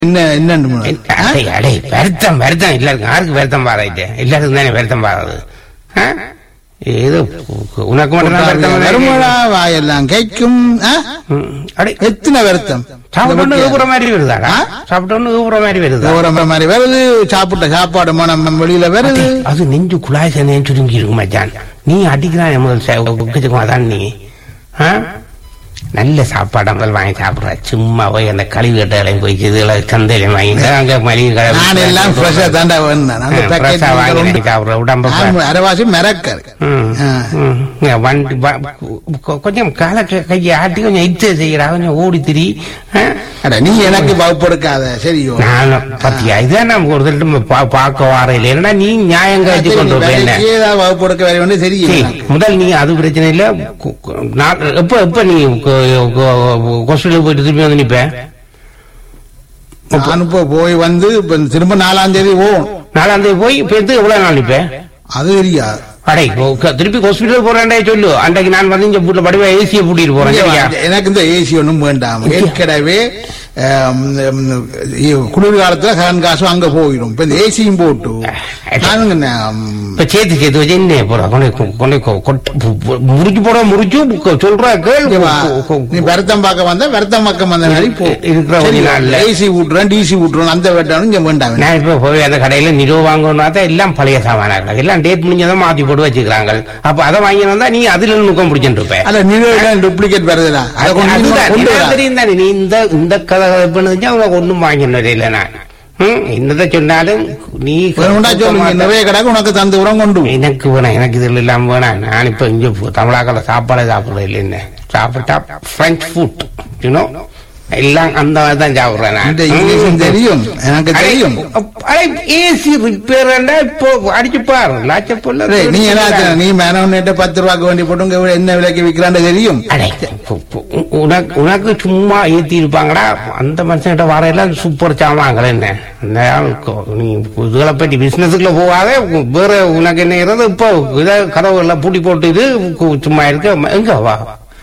என்ன என்னன்னு அடே அடே வருத்தம் வருத்தம் எல்லாருக்கும் யாருக்கு வருத்தம் பாராயிட்டு எல்லாருக்கும் தானே வருத்தம் பாராது ஆ? ஏதோ உனக்கு மட்டும் தான் வருத்தம் வந்தா வருமாடா வாயெல்லாம் கேட்கும் ஆ? ம், அடே எத்தனை வருத்தம் சாப்பிட்டோன்னு ஊப்புற மாதிரி வருதாடா ஆ? சாப்பிட்டோன்னு ஊப்புற மாதிரி வருதா ஒரு மாதிரி வருது சாப்பிட்ட சாப்பாடு மனம் வெளியில வருது அது நெஞ்சு குழாய் சனையும் சுருங்கி இருக்கும் மச்சான் நீ அடிக்கிறான் முதல் உக்கச்சுக்கும் அதான் நீ ஆ? நல்ல சாப்பாடு முதல் வாங்கி சாப்பிடுற சும்மா போய் அந்த கழிவு கட்டைகளையும் போய் இதுல சந்தையில வாங்கிட்டு அங்க மளிகை கடை நான் எல்லாம் ஃப்ரெஷ்ஷா தாண்டா வேணும் அந்த ஆ, fresh ஆ வாங்கி வாங்கி சாப்பிடுற உடம்ப பாரு. அரைவாசி மிரக்கரு ம், ஆ. ம். இங்க வண்டி வ- கொ- கொஞ்சம் கால க- கையை ஆட்டி கொஞ்சம் இச்சை செய்யறா கொஞ்சம் ஓடி திரி ஆ? அட நீ எனக்கு வகுப்பு எடுக்காத சரியோ நானும் பத்தியா இதான் நம்ம ஒரு தடவை பா- பார்க்க வார இல்லை இல்லைன்னா நீ நியாயம் கழிச்சு கொண்டு போய் என்ன ஏதாவது வகுப்பு எடுக்க வேற வேண்டிய சரி, தெரியும் முதல் நீ அது பிரச்சனை இல்ல கு- கு- நான் எப்ப எப்ப நீ ஹாஸ்பிட்டலுக்கு போயிட்டு திரும்பி வந்து நிப்ப நான் இப்ப போய் வந்து இப்ப திரும்ப நாலாம் தேதி போகும் நாலாம் தேதி போய் இப்ப எது எவ்வளவு நாள் நிப்ப அது தெரியாது அடே ஓ- க- திருப்பி ஹாஸ்பிட்டல் போறேன்டே சொல்லு அன்றைக்கு நான் வந்து இங்க வீட்டுல படிவா ஏசியை பூட்டிட்டு போறேன் சரியா எனக்கு இந்த ஏசி ஒண்ணும் வேண்டாம் ஏற்கனவே ஆம், ம், குளிர் காலத்துல கரண்ட் காசும் அங்க போயிடும் இப்ப இந்த ஏசியும் போட்டு நானுங்க நான், இப்ப சேர்த்து சேர்த்து வச்சு என்ன போற கொண்டை கொ- கொண்டை கொ- கொட்ட- பு- பு- முறிச்சு போட முறிச்சு கு- சொல்ற கேள் இங்க வா. கு- கு- நீ வருத்தம் பார்க்க வந்தா வருத்தம் பக்கம் வந்த மாதிரி போ இருக்கிற ஒரு நாள்ல. ஏசி விட்டுறேன் டிசி விட்டுறேன் அந்த வெட்டானும் இங்க வேண்டாம் நான் இப்ப போய் அந்த கடையில நிரோ வாங்கணும்னா தான் எல்லாம் பழைய சாமானாங்க எல்லாம் டேட் முடிஞ்சதான் மாத்தி போட்டு வச்சுக்கிறாங்க அப்ப அதை வாங்கி வந்தா நீ அதுல நுக்கம் பிடிச்சிட்டு இருப்ப அல்ல நிறுவன டூப்ளிகேட் வருதுடா அதை அது- கொண்டு அதுதான், வந்து கொண்டு எனக்கு வரா. தெரியும் தானே, நீ இந்த இந்த கதை பண்ணுச்சு அவங்க ஒண்ணும் வாங்கினது இல்லை நான் ம், என்னதை சொன்னாலும் நீ வேணும்டா சொல்லுங்க நிறைய கடைக்கு உனக்கு தந்து உரம் கொண்டு போ. எனக்கு வேணாம் எனக்கு இதுல இல்லாம வேணாம் நான் இப்ப இங்க தமிழாக்கள சாப்பாடு சாப்பிடுறது இல்லைன்னு சாப்பிட்டா பிரெஞ்ச் ஃபுட் யூனோ எல்லாம் அந்த மாதிரி தான் சாப்பிடுறேன் நான். இந்த இங்கிலீஷும் தெரியும் எனக்கு தெரியும் ஏசி ரிப்பேர் இப்போ அடிச்சு பாரு லாச்சப்பொல்ல டேய், நீ என்ன நீ மேனவன்கிட்ட பத்து ரூபாய்க்கு வேண்டி போட்டு இங்க என்ன விலைக்கு விக்கிறான்னு தெரியும் அடே, பு- பு- உனக்கு உனக்கு சும்மா ஏத்தி இருப்பாங்கடா அந்த மனுஷன்கிட்ட வரையெல்லாம் சூப்பர் சாமான்கள் என்ன அந்த ஆளுக்கு நீ இதுகளை பற்றி பிசினஸுக்குள்ள போகாத வேற உனக்கு என்ன இருக்கிறது இப்போ இதை கதவு எல்லாம் பூட்டி போட்டு இது கு- சும்மா இருக்க எங்க வா